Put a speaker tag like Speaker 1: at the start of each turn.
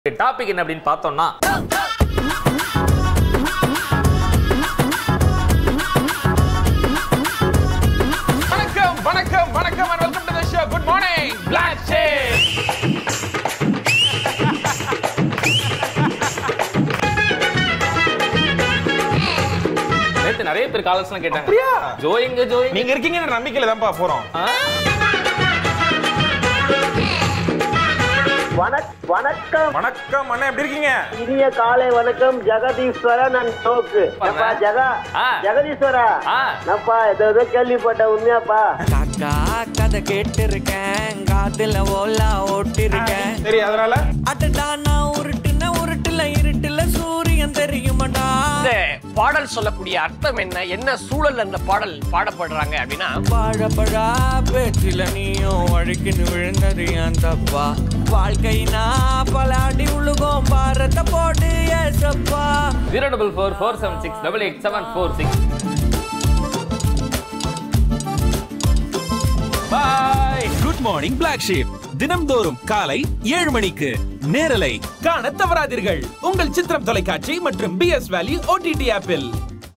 Speaker 1: Topic என்ன அப்படின்னு பார்த்தோம்னா
Speaker 2: வணக்கம் வணக்கம் வணக்கம் and welcome to the show good morning black sheep
Speaker 1: நேத்து நிறைய பேர் காலர்ஸ்லாம் கேட்டாங்க
Speaker 2: அப்படியா?
Speaker 1: ஜோயிங்க ஜோயிங்க
Speaker 2: நீங்க இருக்கீங்கன்ற நம்பிக்கையில தான்ப்பா போறோம்
Speaker 1: ஆ?
Speaker 3: வணக் வணக்கம்
Speaker 2: வணக்கம் அண்ணா எப்படி இருக்கீங்க
Speaker 3: இனிய காலை வணக்கம் ஜெகதீஸ்வரன் நான் நோக்கு அப்பா ஜெகா
Speaker 1: ஆ.
Speaker 3: ஜெகதீஸ்வரா
Speaker 1: ஆ.
Speaker 3: நப்பா ஏதோ ஏதோ கேள்விப்பட்ட உண்மையாப்பா
Speaker 4: காக்கா கதை கேட்டிருக்கேன் காதுல ஓலா ஓட்டிருக்கேன்
Speaker 2: சரி அதனால
Speaker 4: அடடா நான் உருட்டுன உருட்டுல இருட்டுல சூரியன் தெரியுமாடா
Speaker 5: இந்த பாடல் சொல்லக்கூடிய அர்த்தம் என்ன என்ன சூழல் அந்த பாடல் பாடப்படுறாங்க அப்படின்னா
Speaker 4: வாழப்பழா பேச்சில நீயும் வழுக்கின்னு விழுந்தது ஏன் தப்பா வாழ்க்கைனா பல அடி உழுகும் பாரத போடு Yesappa
Speaker 1: zero double four four seven six double eight seven four six bye
Speaker 6: good morning black sheep தினம்தோறும் காலை ஏழு மணிக்கு நேரலை காண தவறாதீர்கள் உங்கள் சித்திரம் தொலைக்காட்சி மற்றும் பிஎஸ் வேல்யூ ஓடிடி ஆப்பில்